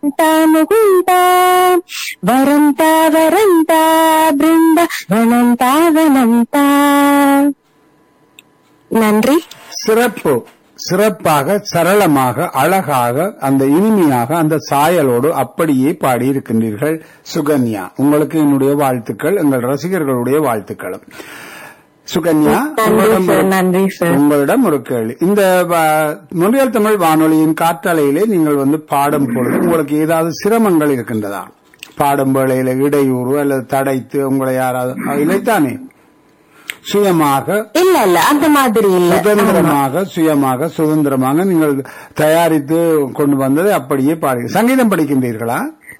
வனந்தா முகுந்தா வரந்தா வரந்தா பிருந்த வனந்தா வனந்தா நன்றி சிறப்பு சிறப்பாக சரளமாக அழகாக அந்த இனிமையாக அந்த சாயலோடு அப்படியே பாடி இருக்கின்றீர்கள் சுகன்யா உங்களுக்கு என்னுடைய வாழ்த்துக்கள் எங்கள் ரசிகர்களுடைய வாழ்த்துக்களும் சுகன்யா நன்றி உங்களிடம் சார் ஒரு- நன்றி சார் உங்களிடம் ஒரு கேள்வி இந்த வ- மொழியால் தமிழ் வானொலியின் காற்றலையிலே நீங்கள் வந்து பாடும் பொழுது உங்களுக்கு ஏதாவது சிரமங்கள் இருக்கின்றதா பாடும் வேளையில இடையூறு அல்லது தடைத்து உங்களை யாராவது இல்லைத்தானே சுயமாக இல்ல இல்ல அந்த மாதிரி இல்ல சுதந்திரமாக சுயமாக சுதந்திரமாக நீங்கள் தயாரித்து கொண்டு வந்ததை அப்படியே பாடு சங்கீதம் படிக்கின்றீர்களா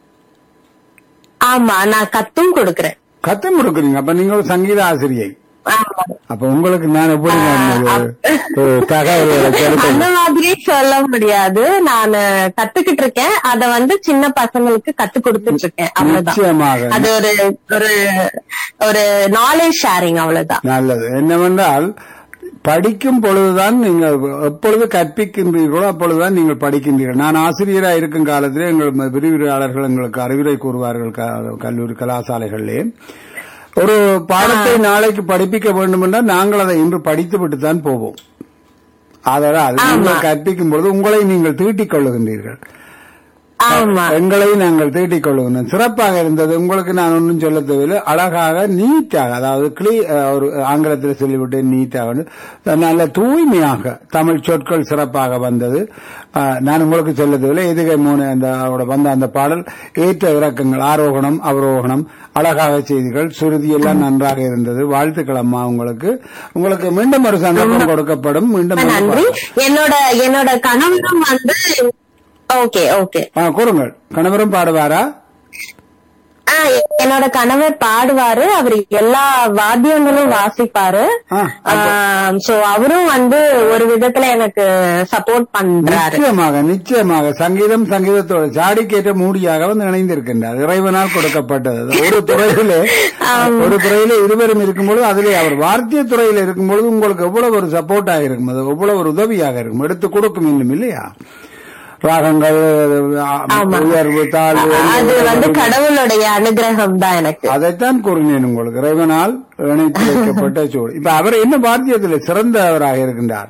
ஆமா நான் கத்தும் கொடுக்கறேன் கத்தம் கொடுக்குறீங்க அப்ப நீங்க ஒரு சங்கீத ஆசிரியை ஆமா. அப்ப உங்களுக்கு நான் எப்படி நான் ஒரு- ஒரு தகவல்களை கொடுக்க அந்த மாதிரி சொல்ல முடியாது நான் கத்துக்கிட்டு இருக்கேன் அத வந்து சின்ன பசங்களுக்கு கத்து கொடுத்துட்டு இருக்கேன் அவ்வளவுதான் நிச்சயமாக அது ஒரு ஒரு ஒரு நாலேஜ் ஷேரிங் அவ்வளவுதான் நல்லது என்னவென்றால் படிக்கும் பொழுதுதான் நீங்கள் எப்பொழுது கற்பிக்கின்றீர்களோ அப்பொழுதுதான் நீங்கள் படிக்கின்றீர்கள் நான் ஆசிரியராக இருக்கும் காலத்திலே எங்கள் விரிவுரையாளர்கள் எங்களுக்கு அறிவுரை கூறுவார்கள் க- கல்லூரி கலாசாலைகளிலே ஒரு பாடத்தை நாளைக்கு படிப்பிக்க வேண்டும் என்றால் நாங்கள் அதை இன்று படித்து விட்டு தான் போவோம் அதனால் நீங்கள் கற்பிக்கும் பொழுது உங்களை நீங்கள் தீட்டிக் கொள்ளுகின்றீர்கள் ஆமா எங்களை நாங்கள் தீட்டிக் கொள்ளுகிறோம் சிறப்பாக இருந்தது உங்களுக்கு நான் ஒன்றும் சொல்ல தேவையில்லை அழகாக நீட்டாக அதாவது கிளீ அஹ், ஒரு ஆங்கிலத்தில் சொல்லிவிட்டு நீட்டாக வந்து நல்ல தூய்மையாக தமிழ் சொற்கள் சிறப்பாக வந்தது அஹ், நான் உங்களுக்கு சொல்ல தேவையில்லை எதுகை மூணு அந்த அவரோட வந்த அந்த பாடல் ஏற்ற இறக்கங்கள் ஆரோகணம் அவரோகணம் அழகாக செய்திகள் சுருதி எல்லாம் நன்றாக இருந்தது வாழ்த்துக்கள் அம்மா உங்களுக்கு உங்களுக்கு மீண்டும் ஒரு சந்தர்ப்பம் கொடுக்கப்படும் மீண்டும் ஒரு நன்றி பாடல். என்னோட என்னோட கணவரும் வந்து ஓகே ஓகே ஆ, கூறுங்கள் கணவரும் பாடுவாரா ஆ என்னோட கணவர் பாடுவாரு அவர் எல்லா வாத்தியங்களும் வாசிப்பாரு ஆ, சோ அவரும் வந்து ஒரு விதத்துல எனக்கு சப்போர்ட் பண்றாரு நிச்சயமாக நிச்சயமாக சங்கீதம் சங்கீதத்தோட ஜாடிக்கேற்ற மூடியாக வந்து இணைந்திருக்கின்றார் இறைவனால் கொடுக்கப்பட்டது அது ஒரு துறையிலே ஒரு துறையிலே இருவரும் இருக்கும்பொழுது அதிலே அவர் வார்த்திய துறையில இருக்கும்பொழுது உங்களுக்கு எவ்வளவு ஒரு சப்போர்ட்டாக இருக்கும் அது எவ்வளவு ஒரு உதவியாக இருக்கும் எடுத்து கொடுக்கும் இன்னும் இல்லையா ராகங்கள் ஆமா. உயர்வு தாழ்வு அது வந்து கடவுளுடைய அனுகிரகம் தான் எனக்கு அதைத்தான் கூறினேன் உங்களுக்கு இறைவனால் இணைத்து வைக்கப்பட்ட சூழல் இப்ப அவர் என்ன வார்த்தியத்தில் சிறந்தவராக இருக்கின்றார்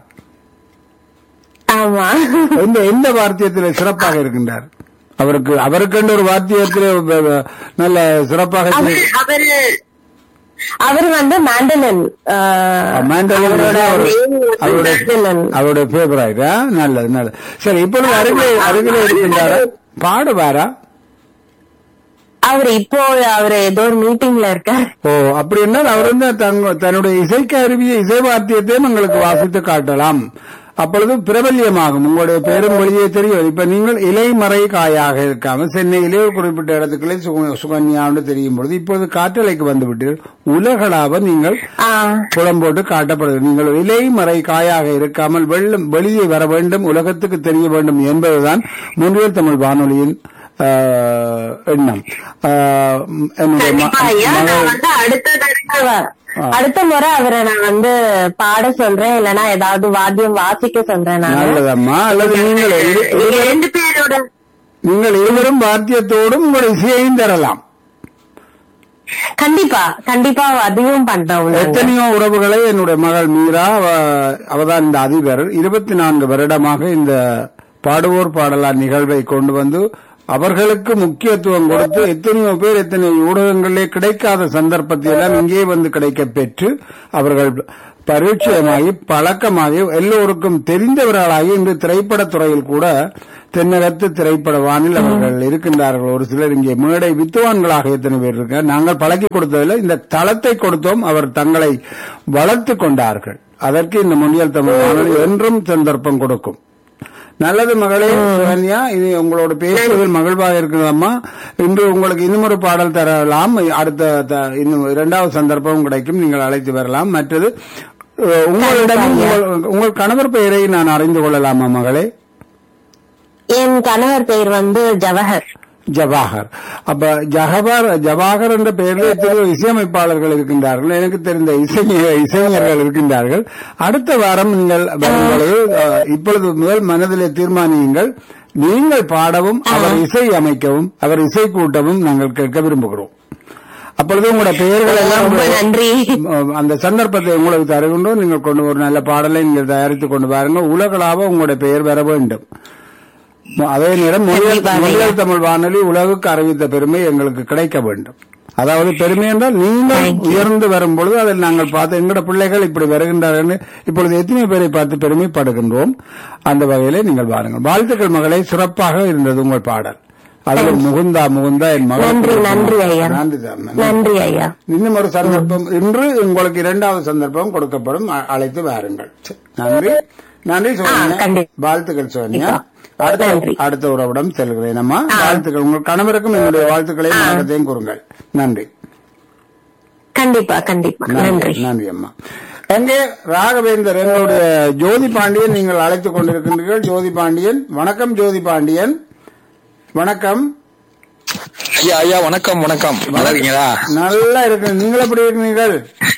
ஆமா எந்த எந்த வார்த்தியத்தில் சிறப்பாக இருக்கின்றார் அவருக்கு அவருக்கென்று ஒரு வார்த்தியத்தில் வ- வ- நல்ல சிறப்பாக அவர் அவரு அவர் வந்து மேண்டலின் மேண்டலின் அவரோட அவரு- name வந்து அவருடைய mandolin. அவருடைய ஃபேவரைட் நல்லது நல்லது சரி இப்பொழுது அருகில் அருகில் இருக்கின்றாரா பாடுவாரா அவர் இப்போ அவர் ஏதோ ஒரு மீட்டிங்ல இருக்கார் ஓ அப்படி என்றால் அவர் வந்து தங்க- தன்னுடைய இசைக்கு அருவிய இசை வாத்தியத்தையும் உங்களுக்கு வாசித்து காட்டலாம் அப்பொழுது பிரபல்யமாகும் உங்களுடைய பெரும் வழியே தெரியும் இப்ப நீங்கள் இலைமறை காயாக இருக்காம சென்னையிலே ஒரு குறிப்பிட்ட இடத்துக்குள்ளே சுக- சுகன்யான்னு தெரியும் பொழுது இப்போது காற்றலைக்கு வந்து விட்டீர்கள் உலகளாவ நீங்கள் ஆ, புலம் போட்டு காட்டப்படுகிறது நீங்கள் இலைமறை காயாக இருக்காமல் வெள்ளம் வெளியே வர வேண்டும் உலகத்துக்கு தெரிய வேண்டும் என்பதுதான் முன்னியல் தமிழ் வானொலியின் ஆ, எண்ணம் ஆ, என்னுடைய ம- கண்டிப்பா ஐயா நான் மகள் வந்து அடுத்த தடவை அடுத்த முறை அவரை நான் வந்து பாட சொல்றேன் இல்லனா ஏதாவது வாத்தியம் வாசிக்க சொல்றேன் நான் நல்லதம்மா அல்லது நீங்கள் இரு- நீங்க ரெண்டு பேரோட நீங்கள் இருவரும் வாத்தியத்தோடும் உங்கள் இசையையும் தரலாம் கண்டிப்பா கண்டிப்பா அதையும் பண்றோம் நாங்க. எத்தனையோ உறவுகளை என்னுடைய மகள் மீரா அவ- அவதான் இந்த அதிபர் இருபத்தி நான்கு வருடமாக இந்த பாடுவோர் பாடலார் நிகழ்வை கொண்டு வந்து அவர்களுக்கு முக்கியத்துவம் கொடுத்து எத்தனையோ பேர் எத்தனை ஊடகங்களிலே கிடைக்காத சந்தர்ப்பத்தை எல்லாம் இங்கே வந்து கிடைக்க பெற்று அவர்கள் பரிச்சயமாகி பழக்கமாகி எல்லோருக்கும் தெரிந்தவர்களாகி இன்று திரைப்படத் துறையில் கூட தென்னகத்து திரைப்பட வானில் அவர்கள் இருக்கின்றார்கள் ஒரு சிலர் இங்கே மேடை வித்துவான்களாக எத்தனை பேர் இருக்க நாங்கள் பழக்கி கொடுத்ததில்லை இந்த தளத்தை கொடுத்தோம் அவர் தங்களை வளர்த்து கொண்டார்கள் அதற்கு இந்த முன்னியல் தமிழ் வானொலி என்றும் சந்தர்ப்பம் கொடுக்கும் நல்லது மகளே சுகன்யா இது உங்களோட பேசுவதில் மகிழ்வாக இருக்கிறதம்மா இன்று உங்களுக்கு இன்னும் ஒரு பாடல் தரலாம் அடுத்த த- இன்னும் இரண்டாவது சந்தர்ப்பம் கிடைக்கும் நீங்கள் அழைத்து வரலாம் மற்றது அஹ், உங்களிடம் உங்கள் உங்கள் கணவர் பெயரை நான் அறிந்து கொள்ளலாமா மகளே என் கணவர் பெயர் வந்து ஜவஹர் ஜவாஹர் அப்ப ஜஹபார் ஜவாஹர் என்ற பெயரில் எத்தனையோ இசையமைப்பாளர்கள் இருக்கின்றார்கள் எனக்கு தெரிந்த இசை இசைஞர்கள் இருக்கின்றார்கள் அடுத்த வாரம் நீங்கள் வரும் பொழுது அஹ், இப்பொழுது முதல் மனதிலே தீர்மானியுங்கள் நீங்கள் பாடவும் அவர் இசை அமைக்கவும் அவர் இசை கூட்டவும் நாங்கள் கேட்க விரும்புகிறோம் அப்பொழுது உங்களோட பெயர்கள் எல்லாம் ரொம்ப நன்றி உம், அந்த சந்தர்ப்பத்தை உங்களுக்கு தருகின்றோம் நீங்கள் கொண்டு ஒரு நல்ல பாடலை நீங்கள் தயாரித்து கொண்டு பாருங்கள் உலகளாவ உங்களுடைய பெயர் வர வேண்டும் ம- அதே நேரம் மொழியல் கண்டிப்பாக. மொழியல் தமிழ் வானொலி உலகுக்கு அறிவித்த பெருமை எங்களுக்கு கிடைக்க வேண்டும் அதாவது பெருமை என்றால் நீங்கள் Thank you. உயர்ந்து வரும் பொழுது அதில் நாங்கள் பார்த்து எங்களோட பிள்ளைகள் இப்படி வருகின்றார்கள் இப்பொழுது எத்தனை பேரை பார்த்து பெருமைப்படுகின்றோம் அந்த வகையிலே நீங்கள் வாருங்கள் வாழ்த்துக்கள் மகளே சிறப்பாக இருந்தது உங்கள் பாடல் அதில் முகுந்தா முகுந்தா என் மகள் நன்றி, நன்றி ஐயா. நன்றி தான் நன்றி. நன்றி ஐயா இன்னும் ஒரு சந்தர்ப்பம் இன்று உங்களுக்கு இரண்டாவது சந்தர்ப்பம் கொடுக்கப்படும் அ- அழைத்து வாருங்கள் சரி. நன்றி நன்றி சோனியா கண்டிப்பா. வாழ்த்துக்கள் சோனியா கண்டிப்பா. அடுத்த நன்றி. அடுத்த உறவிடம் செல்கிறேன் அம்மா வாழ்த்துக்கள் உங்கள் கணவருக்கும் என்னுடைய வாழ்த்துக்களையும் வணக்கத்தையும் கூறுங்கள் நன்றி கண்டிப்பா கண்டிப்பா நன்றி நன்றி அம்மா எங்கே ராகவேந்தர் எங்களுடைய ஜோதி பாண்டியன் நீங்கள் அழைத்துக் கொண்டிருக்கின்றீர்கள் ஜோதி பாண்டியன் வணக்கம் ஜோதி பாண்டியன் வணக்கம் ஐயா ஐயா வணக்கம் வணக்கம் நல்லா இருக்கீங்களா நல்லா இருக்கு நீங்கள் எப்படி இருக்கிறீர்கள்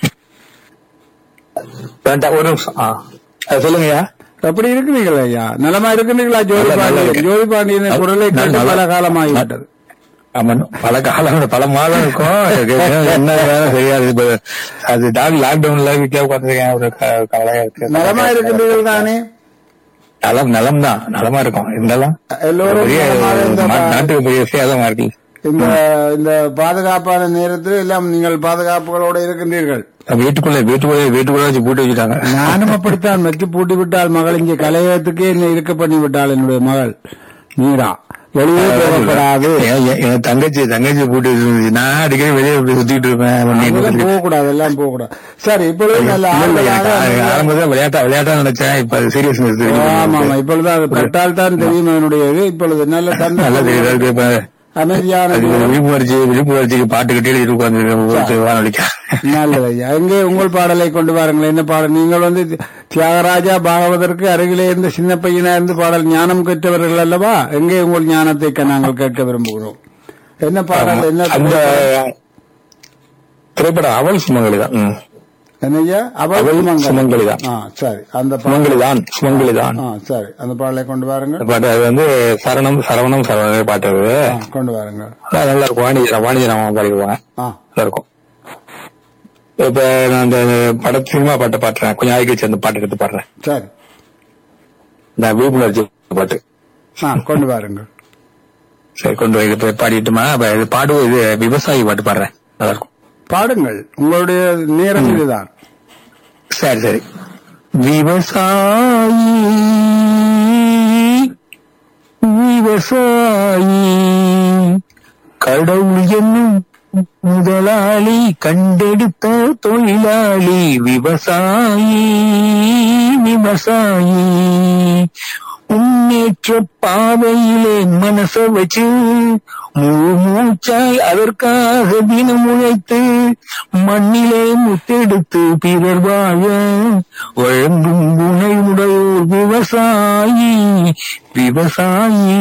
வேண்டாம் ஒரு நிமிஷம் ஆ அது சொல்லுங்க ஐயா எப்படி இருக்கிறீர்கள் ஐயா நலமா இருக்கிறீர்களா ஜோதி நல்லா, நல்லா பாண்டியன் இருக்கேன். ஜோதி பாண்டியன் நல்லா, குரலை கேட்டு நல்லா. பல காலமாகிவிட்டது ஆமா பல காலம் பல மாதம் இருக்கும் என்ன வேலை தெரியாது இப்ப அது டாக் லாக்டவுன்ல வீட்டுல உட்காந்துருக்கேன் ஒரு க- கவலையா இருக்கு நலமா இருக்கின்றீர்கள் தானே நலம் நலம் தான் நலமா இருக்கும் இருந்தாலும் எல்லோரும் பெரிய நலமாக இந்த மா- பா- நாட்டுக்கு பெரிய சேதமா இருக்கு இந்த இந்த பாதுகாப்பான நேரத்தில் எல்லாம் நீங்கள் பாதுகாப்புகளோடு இருக்கின்றீர்கள் வீட்டுக்குள்ள வீட்டுக்குள்ள வீட்டுக்குள்ள வச்சு பூட்டி வச்சுட்டாங்க நானும் அப்படித்தான் வச்சு பூட்டி விட்டாள் மகள் இங்கே கலையத்துக்கே என்னை இருக்க பண்ணி விட்டாள் என்னுடைய மகள் மீரா வெளியே போகக்கூடாது என் என்- என் தங்கச்சி தங்கச்சி பூட்டி வச்சிருந்துச்சு நான் அடிக்கடி வெளியே இப்படி சுத்திட்டு இருப்பேன் அதெல்லாம் போகக்கூடாது எல்லாம் போகக்கூடாது சரி இப்பொழுது நல்ல இல்ல, இல்ல, எனக்கு ஆறுதலாக ஆரம்பத்துல விளையாட்டா விளையாட்டா நினைச்சேன் இப்ப அது சீரியஸ் ஆமா ஆமா இப்பொழுது அது கட்டால் தான் தெரியும் அவனுடைய இது இப்பொழுது நல்ல நல்லா தெரியுது தந்தை அதுக்கு இப்ப அமைதியான அதுக்கு நேரம். விழிப்புணர்ச்சி விழிப்புணர்ச்சிக்கு பாட்டு கட்டிட்டு உட்காந்து வானொலிக்க நல்லது ஐயா எங்கே உங்கள் பாடலை கொண்டு வாருங்கள் என்ன பாடல் நீங்கள் வந்து தியாகராஜா பாகவதற்கு அருகிலே இருந்து சின்ன பையனா இருந்து பாடல் ஞானம் பெற்றவர்கள் அல்லவா எங்கே உங்கள் ஞானத்தை க- நாங்கள் கேட்க விரும்புகிறோம் என்ன பாடல் என்ன அந்த திரைப்படம் அவள் சுமங்கலி தான் ம். என்னய்யா அவள் அவள் சுமங்கலி. சுமங்கலி தான் ஆ சரி அந்த பாடல் சுமங்கலி தான் சுமங்கலி தான் ஆ சரி அந்த பாடலை கொண்டு வாருங்கள் பாட்டு அது வந்து சரணம் சரவணம் சரவணம் பாட்டு அது ஆ, கொண்டு வாருங்கள் அதான் நல்லா இருக்கும் வாணிஜரம் வாணிஜரம் பாடிடுவாங்க ஆ நல்லா இருக்கும் இப்ப நான் அந்த பட சினிமா பாட்டை பாடுறேன் கொஞ்சம் ஆய்க்கு வச்சு அந்த பாட்டு எடுத்து பாடுறேன் சரி நான் விழிப்புணர்ச்சி பாட்டு ஆ கொண்டு வாருங்கள் சரி கொண்டு போய் இப்ப பாடிட்டுமா அப்ப இது பாடுவோம் இது விவசாயி பாட்டு பாடுறேன் நல்லா இருக்கும் பாடுங்கள் உங்களுடைய நேரம் இதுதான் சரி சரி விவசாயி விவசாயி கடவுள் என்னும் முதலாளி கண்டெடுத்த தொழிலாளி விவசாயி விவசாயி முன்னேற்ற பாதையிலே மனச வச்சு முழு மூச்சாய் அதற்காக தினம் உழைத்து மண்ணிலே முத்தெடுத்து பிறர் வாழ வழங்கும் உணைவுடையோர் விவசாயி விவசாயி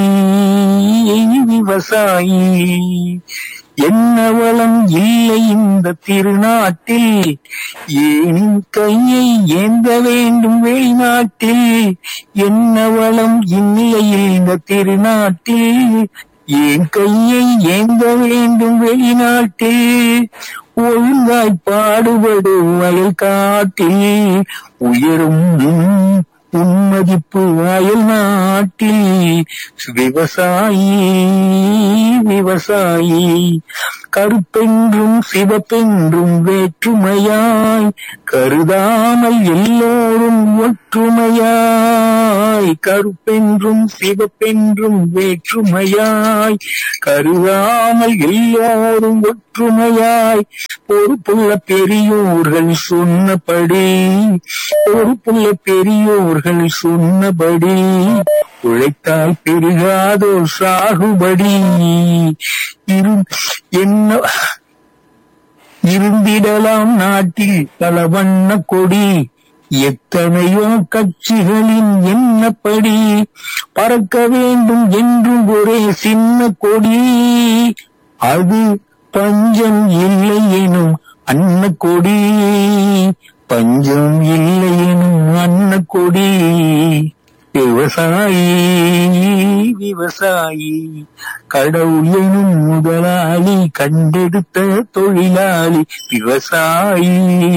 விவசாயி என்ன வளம் இல்லை இந்த திருநாட்டில் ஏன் கையை ஏந்த வேண்டும் வெளிநாட்டில் என்ன வளம் இந்நிலையில் இந்த திருநாட்டில் ஏன் கையை ஏந்த வேண்டும் வெளிநாட்டில் ஒழுங்காய் பாடுபடு வயல் காட்டில் உயரும் உன்மதிப்பு அயல் நாட்டில் விவசாயி விவசாயி கருப்பென்றும் சிவப்பென்றும் வேற்றுமையாய் கருதாமல் எல்லோரும் ஒற்றுமையாய் கருப்பென்றும் சிவப்பென்றும் வேற்றுமையாய் கருதாமல் எல்லோரும் ஒற்றுமையாய் பொறுப்புள்ள பெரியோர்கள் சொன்னபடி பொறுப்புள்ள பெரியோர்கள் சொன்னபடி உழைத்தால் பெருகாதோ சாகுபடி இரு என்ன இருந்திடலாம் நாட்டில் பல வண்ண கொடி எத்தனையோ கட்சிகளின் எண்ணப்படி பறக்க வேண்டும் என்றும் ஒரே சின்ன கொடி அது பஞ்சம் இல்லை எனும் அன்ன கொடி பஞ்சம் இல்லை எனும் அன்ன கொடி விவசாயி விவசாயி கடவுள் எனும் முதலாளி கண்டெடுத்த தொழிலாளி விவசாயி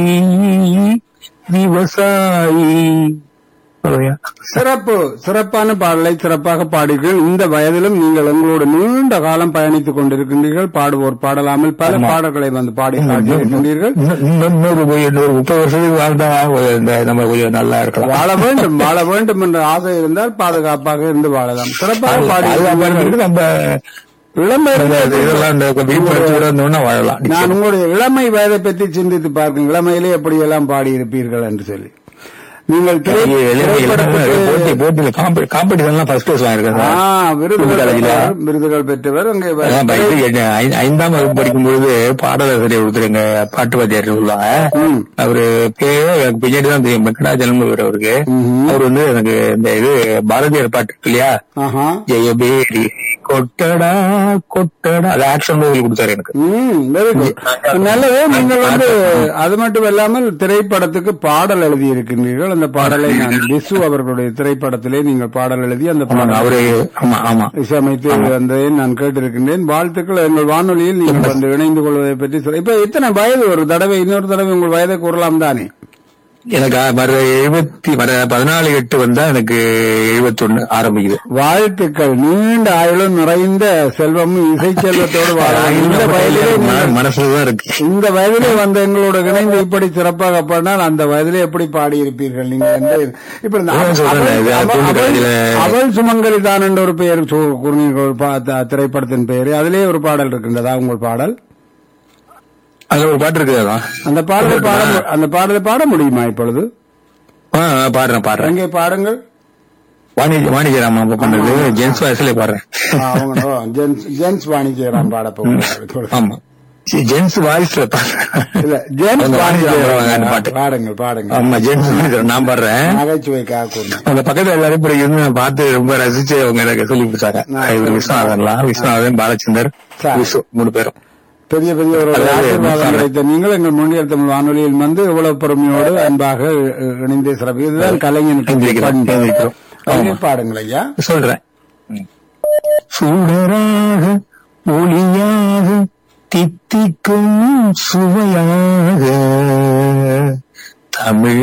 விவசாயி அவ்வளவுயா? சிறப்பு சிறப்பான பாடலை சிறப்பாக பாடுகிறீர்கள் இந்த வயதிலும் நீங்கள் எங்களோடு நீண்ட காலம் பயணித்துக் கொண்டிருக்கின்றீர்கள் பாடுவோர் பாடலாமல் பல ஆமா. பாடல்களை வந்து பாடி காட்டியிருக்கின்றீர்கள் இன்னும் இன்னும் இன்னொரு போய் இன்னொரு முப்பது வருஷத்துக்கு வாழ்ந்தா கொஞ்சம் இந்த நம்ம கொஞ்சம் நல்லா இருக்கலாம் வாழ வேண்டும் வாழ வேண்டும் என்ற ஆசை இருந்தால் பாதுகாப்பாக இருந்து வாழலாம் சிறப்பாக பாடி பாதுகாப்பு நம்ம இளமை இந்த இதெல்லாம் இந்த விழிப்புணர்ச்சியோட இருந்தோம்னா வாழலாம் நான் உங்களுடைய இளமை வயதை பற்றி சிந்தித்து பார்க்கும் இளமையிலே எப்படியெல்லாம் பாடி இருப்பீர்கள் என்று சொல்லி நீங்கள் திரை- ஐயோ, இளைஞர்கள் திரைப்படத்துக்கு- போட்டி போட்டியில காம்படிஷன்லாம் ஃபர்ஸ்ட் பிளேஸ் வாங்கிருக்கேன் ஆ, சார் விருதுகள் காலேஜில. பெற்றவர், விருதுகள் பெற்றவர் அங்கே வ- அதான் பை- இது என்ன, ஐ- ஐந்தாம் வகுப்பு படிக்கும் பொழுது பாடலாசிரியர் ஒருத்தர் எங்க பாட்டு வாத்தியார் சொல்லுவாங்க ம். அவரு பேரு எனக்கு பின்னாடி தான் தெரியும் வெங்கடாஜலம் அவருக்கு ம்ஹும். அவர் வந்து எனக்கு இந்த இது பாரதியார் பாட்டு இருக்கு இல்லையா ஆஹா ஜெயபேரி கொட்டடா கொட்டடா அது ஆக்ஷன் மூவி கொடுத்தாரு எனக்கு ம் வெரி குட் நல்லது நீங்கள் வந்து அது மட்டும் இல்லாமல் திரைப்படத்துக்கு பாடல் எழுதி இருக்கின்றீர்கள் அந்த பாடலை நான் விசு அவர்களுடைய திரைப்படத்திலே நீங்கள் பாடல் எழுதி அந்த ஆமாங்க, பாடல் அவரு ஆமா ஆமா இசையமைத்து வந்ததை நான் கேட்டிருக்கின்றேன் வாழ்த்துக்கள் எங்கள் வானொலியில் நீங்கள் வந்து இணைந்து கொள்வதை பற்றி சொல்ல இப்ப எத்தனை வயது ஒரு தடவை இன்னொரு தடவை உங்கள் வயதை கூறலாம் தானே எனக்கு வர எழுபத்தி வர பதினாலு எட்டு வந்தா எனக்கு எழுபத்தொன்னு ஆரம்பிக்குது வாழ்த்துக்கள் நீண்ட ஆயுளும் நிறைந்த செல்வமும் இசை செல்வத்தோடு வாழலாம் இந்த வயதிலே நீங்கள் மனசுலதான் இருக்கு இந்த வயதிலே வந்த எங்களோட இணைந்து இப்படி சிறப்பாக பாடினால் அந்த வயதிலே எப்படி பாடியிருப்பீர்கள் நீங்க என்று- இப்ப இந்த அதான் சொல்றேன், இது அவள்- தூண்டு அவள்- கடையில- அவள் சுமங்கலி தான் என்ற ஒரு பெயர் சு- கூறினீர்கள் ஒரு பா- த- திரைப்படத்தின் பெயர் அதிலே ஒரு பாடல் இருக்கின்றதா உங்கள் பாடல் அதுல ஒரு பாட்டு இருக்குது அதான் அந்த பாடலை பாட மு- அந்த பாடலை பாட முடியுமா இப்பொழுது ஆ, ஆ, பாடுறேன் பாடுறேன் எங்கே பாடுங்கள் வாணிஜ வாணிஜராமா பண்ணது ஜென்ஸ் வாய்ஸ்ல பாடுறேன் ஆ, அவங்க ஓ, ஜென்ஸ் ஜென்ஸ் வாணிஜெயராம் பாட போகிறார்கள் ஆமா ஜென்ஸ் வாய்ஸ்ல பாடுறேன் இல்ல ஜென்ஸ் அந்த வாணிஜெயராம் வாணிஜெயராம் பாட்டு. பாடுங்கள் பாடுங்கள் ஆமா ஜென்ஸ் நான் பாடுறேன் நகைச்சுவைக்காக கூறினேன் அந்த பக்கத்துல எல்லாரும் இப்படி இருந்து நான் பார்த்து ரொம்ப ரசிச்சு அவங்க எனக்கு சொல்லி கொடுத்தாங்க இவர் விஸ்வநாதன்லாம் விஸ்வநாதன் பாலச்சந்தர் சரி. விசு மூணு பேரும் பெரிய பெரிய ஒரு அதாவது ஆசீர்வாதம் சார். கிடைத்த நீங்கள் எங்கள் முன்னியல் தமிழ் வானொலியில் வந்து இவ்வளவு பெருமையோடு அன்பாக அஹ், இணைந்தே சிறப்பு இதுதான் கலைஞனுக்கு எழுந்திருக்கிறோம், பண்பு. எழுந்திருக்கிறோம். அங்கே ஆமா. பாடுங்கள் ஐயா சொல்றேன் சுடராக ஒளியாக தித்திக்கும் சுவையாக தமிழ்